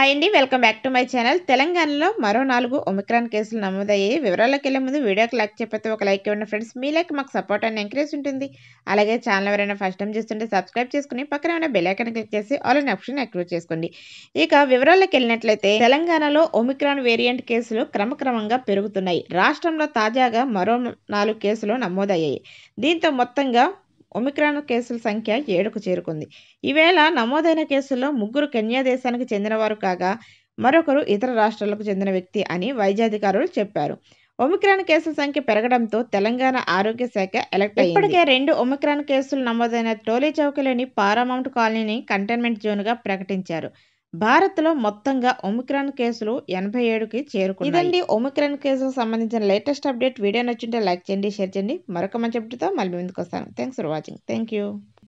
hi అండి welcome back to my channel తెలంగాణలో మరో నాలుగు ఒమిక్రాన్ కేసులు నమోదయ్యాయి వివరాల్లోకి వెళ్ళే ముందు వీడియోకి లైక్ చెప్పితే ఒక లైక్ ఇవ్వండి ఫ్రెండ్స్ మీ లైక్ మాకు సపోర్ట్ అండ్ ఎంకరేజ్ ఉంటుంది అలాగే ఛానల్ ఎవరైనా ఫస్ట్ టైం చూస్తుంటే సబ్స్క్రైబ్ చేసుకుని పక్కన ఉన్న బెల్ ఐకాన్ క్లిక్ చేసి ఆల్ అనే ఆప్షన్ యాక్టివేట్ చేసుకోండి ఇక వివరాల్లోకి వెళ్ళినట్లయితే తెలంగాణలో ఒమిక్రాన్ వేరియంట్ కేసులు క్రమక్రమంగా పెరుగుతున్నాయి రాష్ట్రంలో తాజాగా మరో నాలుగు కేసులు నమోదయ్యాయి దీంతో మొత్తంగా ఒమిక్రాన్ కేసుల సంఖ్య ఏడుకు చేరుకుంది ఈవేళ నమోదైన కేసుల్లో ముగ్గురు కెన్యా దేశానికి చెందినవారు కాగా మరొకరు ఇతర రాష్ట్రాలకు చెందిన వ్యక్తి అని వైద్యాధికారులు చెప్పారు ఒమిక్రాన్ కేసుల సంఖ్య పెరగడంతో తెలంగాణ ఆరోగ్య శాఖ ఎలక్ట్ అయింది ఇప్పటికే రెండు ఒమిక్రాన్ కేసులు నమోదైన టోలీ చౌకలోని పారామౌంట్ కాలనీని కంటైన్మెంట్ జోన్గా ప్రకటించారు భారత్లో మొత్తంగా ఒమిక్రాన్ కేసులు ఎనభై ఏడుకి చేరుకున్నాయి ఇదండి ఒమిక్రాన్ కేసులకు సంబంధించిన లేటెస్ట్ అప్డేట్ వీడియో నచ్చుంటే లైక్ చేయండి షేర్ చేయండి మరొక మంచి అప్డేట్తో మళ్ళీ ముందుకు వస్తాను thanks for watching thank you